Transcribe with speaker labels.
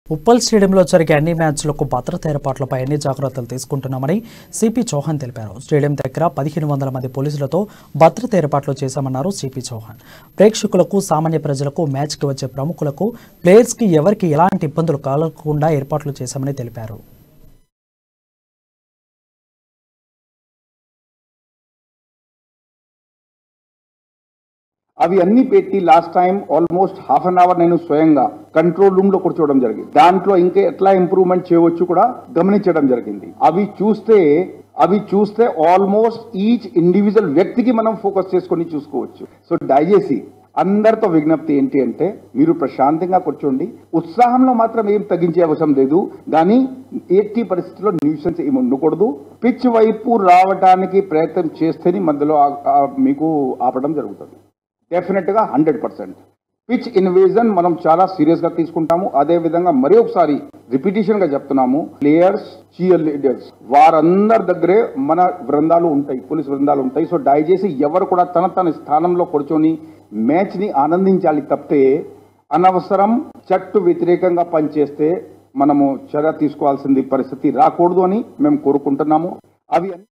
Speaker 1: ఉప్పల్ స్టేడియంలో జరిగే అన్ని మ్యాచ్లకు భద్రత ఏర్పాట్లపై అన్ని జాగ్రత్తలు తీసుకుంటున్నామని సిపి చౌహాన్ తెలిపారు స్టేడియం దగ్గర పదిహేను వందల మంది పోలీసులతో భద్రత ఏర్పాట్లు చేశామన్నారు సిపి చౌహాన్ ప్రేక్షకులకు సామాన్య ప్రజలకు మ్యాచ్కి వచ్చే ప్రముఖులకు ప్లేయర్స్కి ఎవరికి ఎలాంటి ఇబ్బందులు కలగకుండా ఏర్పాట్లు చేశామని తెలిపారు
Speaker 2: అవి అన్ని పెట్టి last time almost half an hour నేను స్వయంగా కంట్రోల్ రూమ్ లో కూర్చోవడం జరిగింది దాంట్లో ఇంకా ఎట్లా ఇంప్రూవ్మెంట్ చేయవచ్చు కూడా గమనించడం జరిగింది అవి చూస్తే అవి చూస్తే ఆల్మోస్ట్ ఈచ్ ఇండివిజువల్ వ్యక్తికి మనం ఫోకస్ చేసుకొని చూసుకోవచ్చు సో దయచేసి అందరితో విజ్ఞప్తి ఏంటి అంటే మీరు ప్రశాంతంగా కూర్చోండి ఉత్సాహంలో మాత్రం ఏం తగ్గించే అవసరం లేదు కానీ ఎట్టి పరిస్థితుల్లో న్యూసెన్స్ ఏమి ఉండకూడదు పిచ్ వైపు రావడానికి ప్రయత్నం చేస్తేనే మధ్యలో ఆ- ఆ మీకు ఆపడం జరుగుతుంది డెఫినెట్ గా హండ్రెడ్ పర్సెంట్ పిచ్ ఇన్వేజన్ మనం చాలా సీరియస్ గా తీసుకుంటాము అదే విధంగా మరి ఒకసారి రిపిటేషన్ గా చెప్తున్నాము ప్లేయర్స్ చీయర్ లీడర్స్ వారందరి దగ్గరే మన బృందాలు ఉంటాయి పోలీస్ బృందాలు ఉంటాయి సో దయచేసి ఎవరు కూడా తన తన స్థానంలో కూర్చొని మ్యాచ్ ని ఆనందించాలి తప్పితే అనవసరం చట్టు వ్యతిరేకంగా పనిచేస్తే మనము చర్య తీసుకోవాల్సింది పరిస్థితి రాకూడదు అని మేము కోరుకుంటున్నాము అవి అన్ని